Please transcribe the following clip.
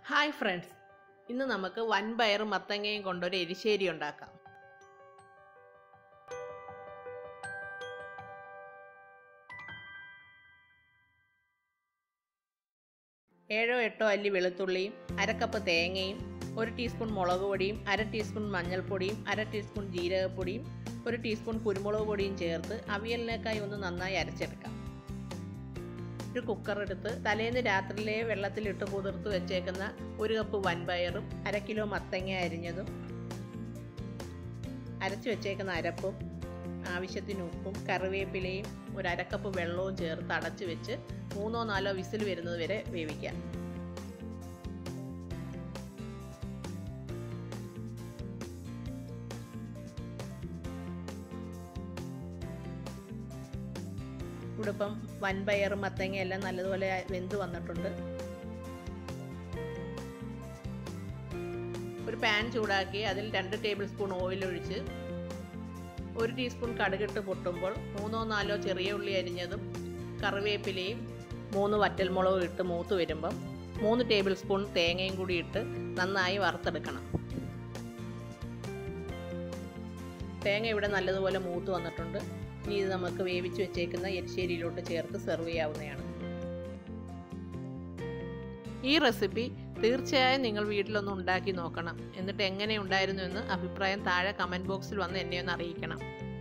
hi friends ഇന്ന് നമുക്ക് വൻപയറും മത്തങ്ങയും കൊണ്ടൊരു എരിശ്ശേരി ഉണ്ടാക്കാം ഏഴോ എട്ടോ അല്ലി വെളുത്തുള്ളിയും അരക്കപ്പ് തേങ്ങയും ഒരു ടീസ്പൂൺ മുളക് പൊടിയും അര ടീസ്പൂൺ മഞ്ഞൾപ്പൊടിയും അര ടീസ്പൂൺ ജീരകപ്പൊടിയും ഒരു ടീസ്പൂൺ കുരുമുളക് പൊടിയും ചേർത്ത് അവിയലിനേക്കായി ഒന്ന് നന്നായി അരച്ചെടുക്കാം ഒരു കുക്കർ എടുത്ത് തലേന്ന് രാത്രിയിലെ വെള്ളത്തിലിട്ട് കുതിർത്ത് വെച്ചേക്കുന്ന ഒരു കപ്പ് വൻപയറും അര കിലോ മത്തങ്ങ അരിഞ്ഞതും അരച്ചു വെച്ചേക്കുന്ന അരപ്പും ആവശ്യത്തിന് ഉപ്പും കറിവേപ്പിലയും ഒരു അരക്കപ്പ് വെള്ളവും ചേർത്ത് അടച്ചു വെച്ച് മൂന്നോ നാലോ വിസിൽ വരുന്നത് വരെ വേവിക്കാം ഇവിടെ ഇപ്പം വൻപയറും മത്തങ്ങ എല്ലാം നല്ലതുപോലെ വെന്ത് വന്നിട്ടുണ്ട് ഒരു പാൻ ചൂടാക്കി അതിൽ രണ്ട് ടേബിൾ സ്പൂൺ ഓയിൽ ഒഴിച്ച് ഒരു ടീസ്പൂൺ കടുകിട്ട് പൊട്ടുമ്പോൾ മൂന്നോ നാലോ ചെറിയ ഉള്ളി അരിഞ്ഞതും കറിവേപ്പിലയും മൂന്ന് വറ്റൽമുളകും ഇട്ട് മൂത്ത് വരുമ്പം മൂന്ന് ടേബിൾ സ്പൂൺ തേങ്ങയും കൂടി ഇട്ട് നന്നായി വറുത്തെടുക്കണം തേങ്ങ ഇവിടെ നല്ലതുപോലെ മൂത്ത് വന്നിട്ടുണ്ട് ഇനി ഇത് നമുക്ക് വേവിച്ച് വെച്ചേക്കുന്ന എരിശ്ശേരിയിലോട്ട് ചേർത്ത് സെർവ് ചെയ്യാവുന്നതാണ് ഈ റെസിപ്പി തീർച്ചയായും നിങ്ങൾ വീട്ടിലൊന്ന് ഉണ്ടാക്കി നോക്കണം എന്നിട്ട് എങ്ങനെ ഉണ്ടായിരുന്നു എന്ന് അഭിപ്രായം താഴെ കമൻറ്റ് ബോക്സിൽ വന്ന് എന്നെ ഒന്ന് അറിയിക്കണം